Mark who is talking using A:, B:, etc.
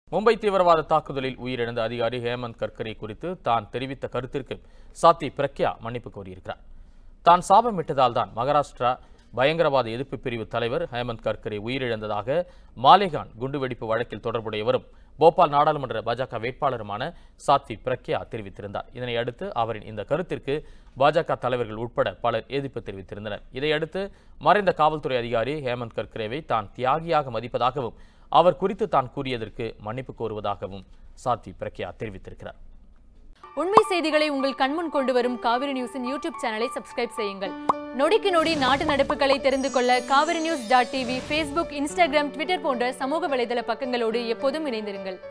A: மும்பை தீவிரவாத தாக்குதலில் உயிரிழந்த அதிகாரி ஹேமந்த் கர்கரே குறித்து தான் தெரிவித்த கருத்திற்கு சாத்தி பிரக்யா மன்னிப்பு கோரியிருக்கிறார் தான் சாபமிட்டதால் தான் மகாராஷ்டிரா பயங்கரவாத எதிர்ப்பு பிரிவு தலைவர் ஹேமந்த் கர்கரே உயிரிழந்ததாக மாலேகான் குண்டுவெடிப்பு வழக்கில் தொடர்புடையவரும் போபால் நாடாளுமன்ற பாஜக வேட்பாளருமான சாத்வி பிரக்யா தெரிவித்திருந்தார் இதனை அடுத்து அவரின் இந்த கருத்திற்கு பாஜக தலைவர்கள் உட்பட பலர் எதிர்ப்பு தெரிவித்திருந்தனர் இதையடுத்து மறைந்த காவல்துறை அதிகாரி ஹேமந்த் கர்கரேவை தான் தியாகியாக மதிப்பதாகவும் அவர் குறித்து தான் கூறியதற்கு மன்னிப்பு கோருவதாகவும் சாத்வி பிரக்யா தெரிவித்திருக்கிறார்
B: உண்மை செய்திகளை உங்கள் கண்முன் கொண்டு வரும் காவிரி நியூஸின் யூடியூப் சேனலை சப்ஸ்கிரைப் செய்யுங்கள் நொடிக்கு நொடி நாட்டு நடப்புகளை தெரிந்து கொள்ள Kaveri news dot TV Facebook Instagram Twitter போன்ற சமூக வலைதள பக்கங்களோடு எப்போதும் இணைந்திருங்கள்